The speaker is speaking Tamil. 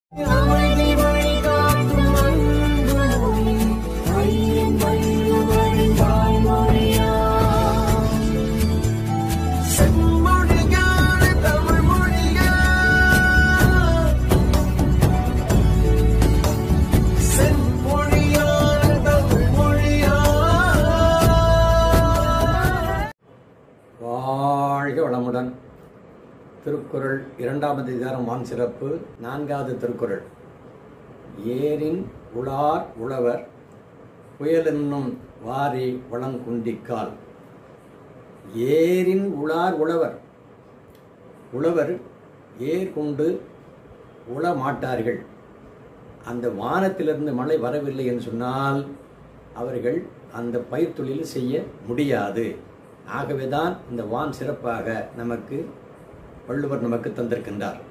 அமைதி வழி காக்கும் அன்புமொழி, ஐயன் வள்ளுவரின் வாய்மொழியா. செம்மொழியான தமிழ் மொழியா. செம்மொழியான தமிழ் மொழியா. வாழ்க வளமுடன் திருக்குறள் இரண்டாவது அதிகாரம் வான் சிறப்பு நான்காவது திருக்குறள் ஏரின் உளார் உழவர் புயலென்னும் வாரி வளங்குண்டிக்கால் ஏரின் உளார் உழவர் உழவர் ஏர் கொண்டு உழ மாட்டார்கள் அந்த வானத்திலிருந்து மழை வரவில்லை என்று சொன்னால் அவர்கள் அந்த பயிர் தொழில் செய்ய முடியாது ஆகவேதான் இந்த வான் சிறப்பாக நமக்கு வள்ளுவர் நமக்கு தந்திருக்கின்றார்